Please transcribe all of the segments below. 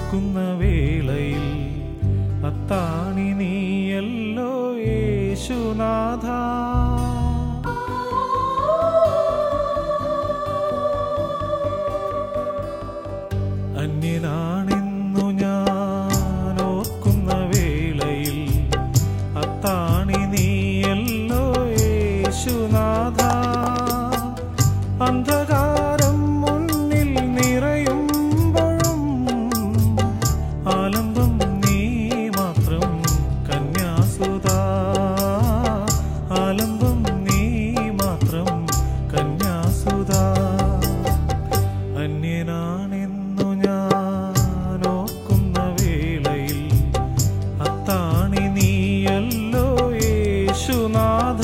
ഓർക്കുന്ന വേളയിൽ അത്താണി നീയല്ലോ യേശുനാഥ അന്യനാണെന്നു ഞാൻ ഓർക്കുന്ന വേളയിൽ അത്താണി നീയല്ലോ യേശുനാഥ അന്ധകാരം മുന്നിൽ നിറയുമ്പോഴും ആലംബം നീ മാത്രം കന്യാസുത ആലംബം നീ മാത്രം കന്യാസുത അന്യനാണെന്നു ഞാൻ ഓർക്കുന്ന വേളയിൽ അത്താണി നീയല്ലോ യേശുനാഥ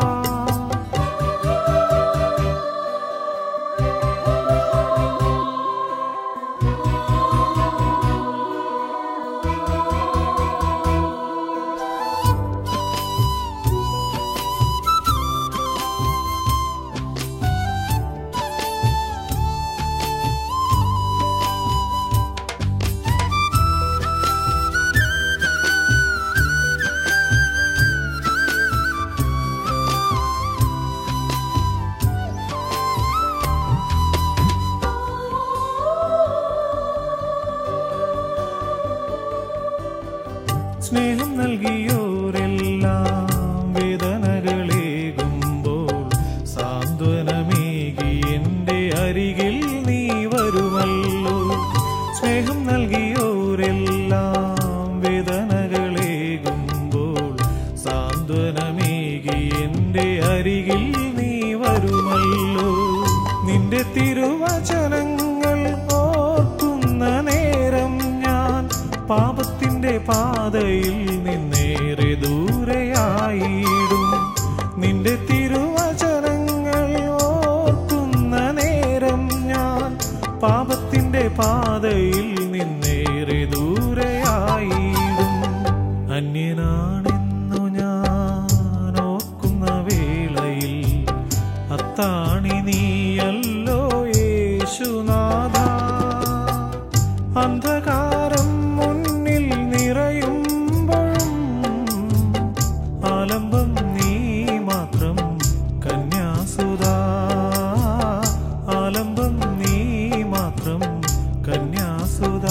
സ്നേഹം നൽകിയോരെല്ലാം വേദനകളേകുമ്പോൾ സാന്ത്വനമേകി എൻ്റെ അരികിൽ നീ വരുമല്ലോ സ്നേഹം നൽകിയോരെല്ലാം വേദനകളേകുമ്പോൾ സാന്ത്വനമേകി എൻ്റെ അരികിൽ നീ വരുമല്ലോ നിന്റെ തിരുവചനങ്ങൾ ഓർക്കുന്ന നേരം ഞാൻ പാപത്തിന്റെ പാതയിൽ നിന്നേറെ ദൂരെയായിടും നിന്റെ തിരുവചനങ്ങൾ ഓർക്കുന്ന നേരം ഞാൻ പാപത്തിന്റെ പാതയിൽ നിന്നേറെ ദൂരെയായിടും അന്യനാണെന്നു ഞാൻ ഓർക്കുന്ന വേളയിൽ അത്താണി നീയല്ലോ യേശുനാഥ അന്ധകാരം മുന്നിൽ നിറയുമ്പോഴും ആലംബം നീ മാത്രം കന്യാസുത ആലംബം നീ മാത്രം കന്യാസുത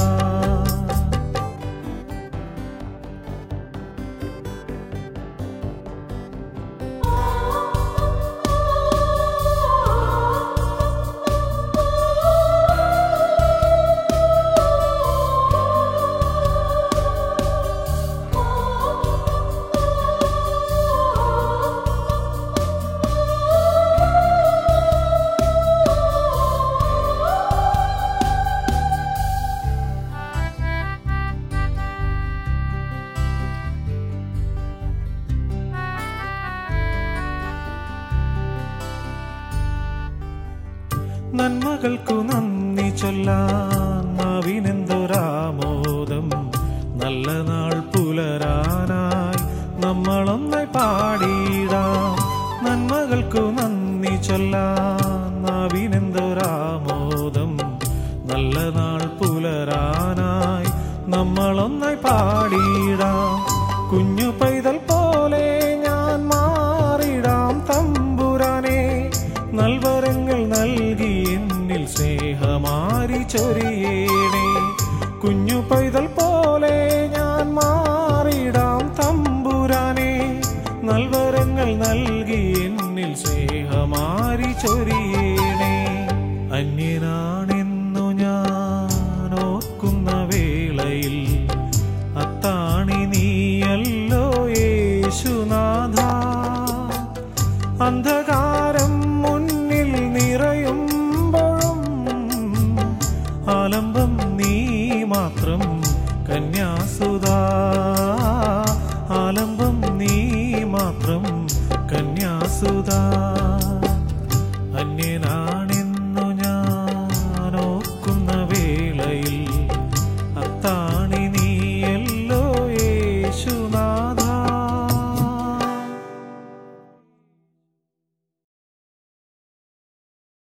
നന്മകൾക്കു നന്ദി ചൊല്ലാൻ നാവിനെന്തൊരാമോദം നല്ല നാൾ പുലരാനായി നമ്മളൊന്നായി പാടിയിടാം നന്മകൾക്കു നന്ദി ചൊല്ലാൻ നാവിനെന്തൊരാമോദം നല്ല നാൾ പുലരാനായി നമ്മളൊന്നായി പാടിയിടാം കുഞ്ഞു പൈതൽ പോലെ ഞാൻ മാറിടാം തമ്പുരാനെ നൽവരങ്ങൾ നൽകി എന്നിൽ സ്നേഹമാരി ചൊരിയേണേ കുഞ്ഞു പൈതൽ പോലെ ഞാൻ മാറിടാം തമ്പുരാനെ നൽവരങ്ങൾ നൽകി എന്നിൽ സ്നേഹമാരി ചൊരിയേണേ അന്യനാണെന്നു ഞാൻ ഓർക്കുന്ന വേളയിൽ അത്താണി നീയല്ലോ യേശുനാഥ അന്ധകാരം മുന്നിൽ നിറയുമ്പോഴും ആലംബം നീ മാത്രം കന്യാസു